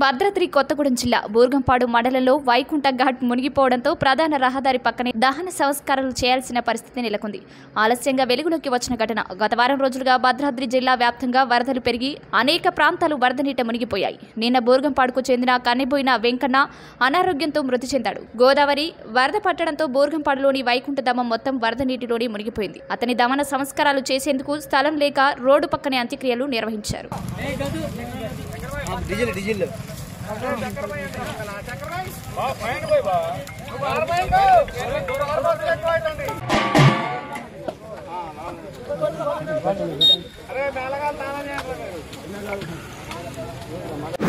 భద్రాద్రి కొత్తగూడెం జిల్లా బూర్గంపాడు మండలంలో వైకుంఠ ఘాట్ మునిగిపోవడంతో ప్రధాన రహదారి పక్కనే దహన సంస్కారాలు చేయాల్సిన పరిస్థితి నెలకొంది ఆలస్యంగా వెలుగులోకి వచ్చిన ఘటన గత వారం రోజులుగా భద్రాద్రి జిల్లా వ్యాప్తంగా వరదలు పెరిగి అనేక ప్రాంతాలు వరద నీట మునిగిపోయాయి నిన్న బూర్గంపాడుకు చెందిన కన్నెబోయిన వెంకన్న అనారోగ్యంతో మృతి చెందాడు గోదావరి వరద పట్టడంతో బూర్గంపాడులోని వైకుంఠ ధామం మొత్తం వరద నీటిలోనే మునిగిపోయింది అతని దమన సంస్కారాలు చేసేందుకు స్థలం లేక రోడ్డు పక్కనే అంత్యక్రియలు నిర్వహించారు డీజిల్ డీజిల్ అరే మేళగాలు తాళం చేయండి